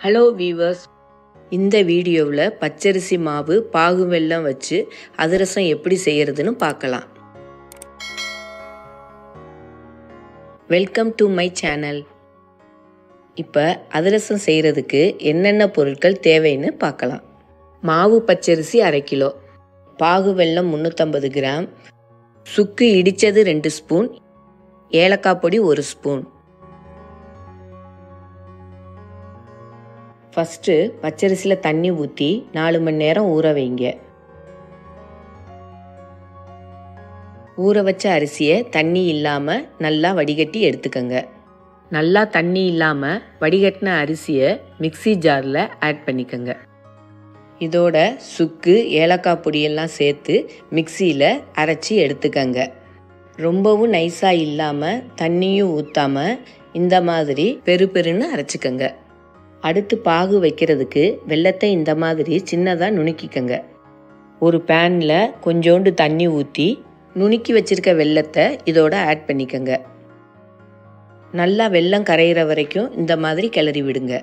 hello viewers இந்த வீடியோவில் பச்சரிசி மாவு பாகு வெல்லம் வச்சு அதிரசம் எப்படி செய்யறதுன்னு பார்க்கலாம் வெல்கம் டு மை சேனல் இப்போ அதிரசம் செய்கிறதுக்கு என்னென்ன பொருட்கள் தேவைன்னு பார்க்கலாம் மாவு பச்சரிசி அரை கிலோ பாகு வெல்லம் முந்நூற்றம்பது கிராம் சுக்கு இடித்தது ரெண்டு ஸ்பூன் ஏலக்காய் பொடி ஒரு ஸ்பூன் ஃபஸ்ட்டு பச்சரிசியில் தண்ணி ஊற்றி நாலு மணி நேரம் ஊற வைங்க ஊற வச்ச அரிசியை தண்ணி இல்லாமல் நல்லா வடிகட்டி எடுத்துக்கங்க நல்லா தண்ணி இல்லாமல் வடிகட்டின அரிசியை மிக்சி ஜாரில் ஆட் பண்ணிக்கோங்க இதோட சுக்கு ஏலக்காய் பொடியெல்லாம் சேர்த்து மிக்சியில் அரைச்சி எடுத்துக்கங்க ரொம்பவும் நைஸாக இல்லாமல் தண்ணியும் ஊற்றாமல் இந்த மாதிரி பெரு பெருன்னு அரைச்சிக்கங்க அடுத்து பாகு வைக்கிறதுக்கு வெள்ளத்தை இந்த மாதிரி சின்னதாக நுணுக்கிக்கங்க ஒரு பேனில் கொஞ்சோண்டு தண்ணி ஊற்றி நுணுக்கி வச்சிருக்க வெள்ளத்தை இதோட ஆட் பண்ணிக்கங்க நல்லா வெள்ளம் கரையிற வரைக்கும் இந்த மாதிரி கிளறி விடுங்க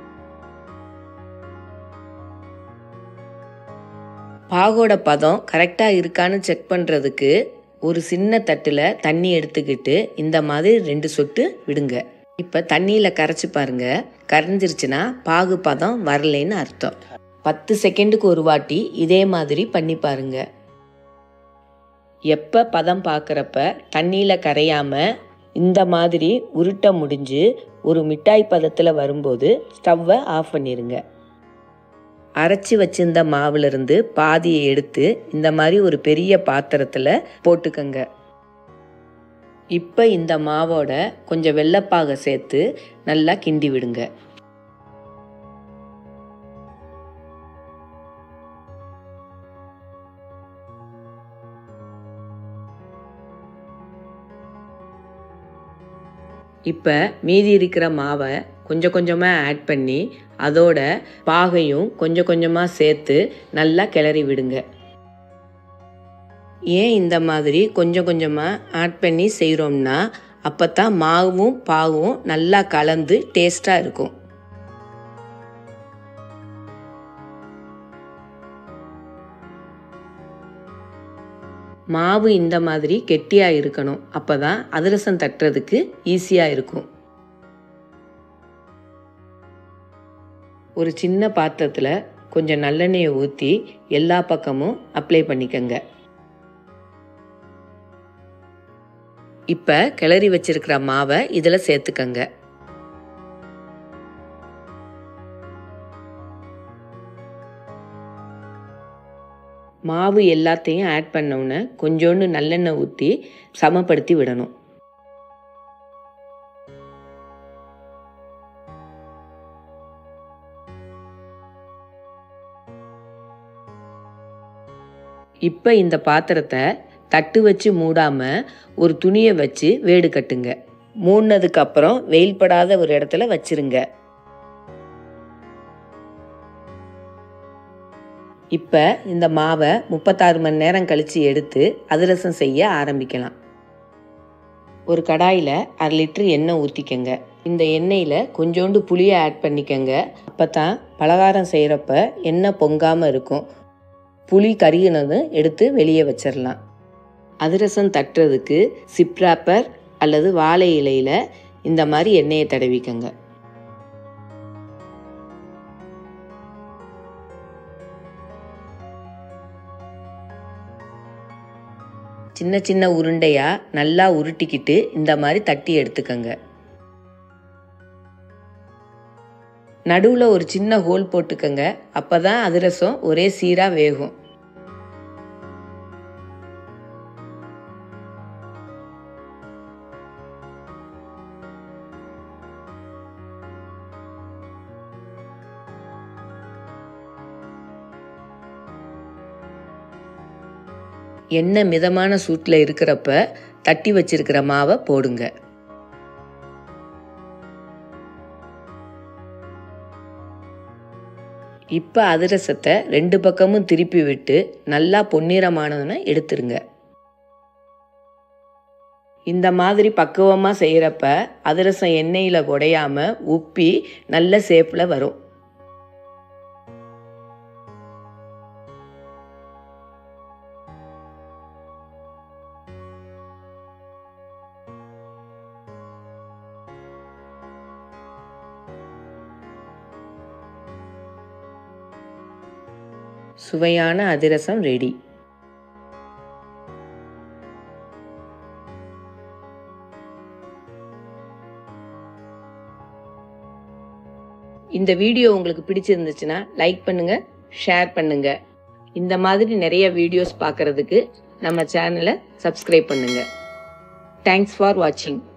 பாகோட பதம் கரெக்டாக இருக்கான்னு செக் பண்ணுறதுக்கு ஒரு சின்ன தட்டில் தண்ணி எடுத்துக்கிட்டு இந்த மாதிரி ரெண்டு சொட்டு விடுங்க இப்போ தண்ணியில் கரைச்சி பாருங்க கரைஞ்சிருச்சுன்னா பாகு பதம் வரலைன்னு அர்த்தம் பத்து செகண்டுக்கு ஒரு வாட்டி இதே மாதிரி பண்ணி பாருங்க எப்போ பதம் பார்க்குறப்ப தண்ணியில் கரையாமல் இந்த மாதிரி உருட்ட முடிஞ்சு ஒரு மிட்டாய் பதத்தில் வரும்போது ஸ்டவ்வை ஆஃப் பண்ணிடுங்க அரைச்சி வச்சிருந்த மாவுலேருந்து பாதியை எடுத்து இந்த மாதிரி ஒரு பெரிய பாத்திரத்தில் போட்டுக்கங்க இப்போ இந்த மாவோட கொஞ்சம் வெள்ளப்பாக சேர்த்து நல்லா கிண்டி விடுங்க இப்போ மீதி இருக்கிற மாவை கொஞ்சம் கொஞ்சமாக ஆட் பண்ணி அதோட பாகையும் கொஞ்சம் கொஞ்சமாக சேர்த்து நல்லா கிளறி விடுங்க ஏன் இந்த மாதிரி கொஞ்சம் கொஞ்சமாக ஆட் பண்ணி செய்கிறோம்னா அப்போ தான் மாவும் பாகும் நல்லா கலந்து டேஸ்ட்டாக இருக்கும் மாவு இந்த மாதிரி கெட்டியாக இருக்கணும் அப்போ தான் அதிரசம் தட்டுறதுக்கு ஈஸியாக இருக்கும் ஒரு சின்ன பாத்திரத்தில் கொஞ்சம் நல்லெண்ணெயை ஊற்றி எல்லா பக்கமும் அப்ளை பண்ணிக்கங்க இப்போ கிளறி வச்சிருக்கிற மாவை இதில் சேர்த்துக்கங்க மாவு எல்லாத்தையும் ஆட் பண்ணோன்னே கொஞ்சோண்டு நல்லெண்ணெய் ஊற்றி சமப்படுத்தி விடணும் இப்போ இந்த பாத்திரத்தை தட்டு வச்சு மூடாமல் ஒரு துணியை வச்சு வேடு கட்டுங்க மூடினதுக்கு அப்புறம் வெயில் படாத ஒரு இடத்துல வச்சிருங்க இப்போ இந்த மாவை முப்பத்தாறு மணி நேரம் கழித்து எடுத்து அதிரசம் செய்ய ஆரம்பிக்கலாம் ஒரு கடாயில் அரை லிட்டர் எண்ணெய் ஊற்றிக்கங்க இந்த எண்ணெயில் கொஞ்சோண்டு புளியை ஆட் பண்ணிக்கங்க அப்போ தான் பலகாரம் செய்கிறப்ப எண்ணெய் பொங்காமல் இருக்கும் புளி கருகினதும் எடுத்து வெளியே வச்சிடலாம் அதிரசம் தட்டுறதுக்கு சிப்ராப்பர் அல்லது வாழை இலையில் இந்த மாதிரி எண்ணெயை தடவிக்கங்க சின்ன சின்ன உருண்டையாக நல்லா உருட்டிக்கிட்டு இந்த மாதிரி தட்டி எடுத்துக்கங்க நடுவில் ஒரு சின்ன ஹோல் போட்டுக்கங்க அப்போ தான் அதிரசம் ஒரே சீராக வேகும் எண்ணெய் மிதமான சூட்டில் இருக்கிறப்ப தட்டி வச்சிருக்கிற மாவை போடுங்க இப்போ அதிரசத்தை ரெண்டு பக்கமும் திருப்பி விட்டு நல்லா பொன்னிறமானதுன்னு எடுத்துருங்க இந்த மாதிரி பக்குவமாக செய்கிறப்ப அதிரசம் எண்ணெயில் உடையாமல் உப்பி நல்ல ஷேப்பில் வரும் சுவையான அதிரசம் ரெடி இந்த வீடியோ உங்களுக்கு பிடிச்சிருந்துச்சுன்னா லைக் பண்ணுங்க ஷேர் பண்ணுங்க இந்த மாதிரி நிறைய வீடியோஸ் பார்க்கறதுக்கு நம்ம சேனலை சப்ஸ்கிரைப் பண்ணுங்க தேங்க்ஸ் ஃபார் வாட்சிங்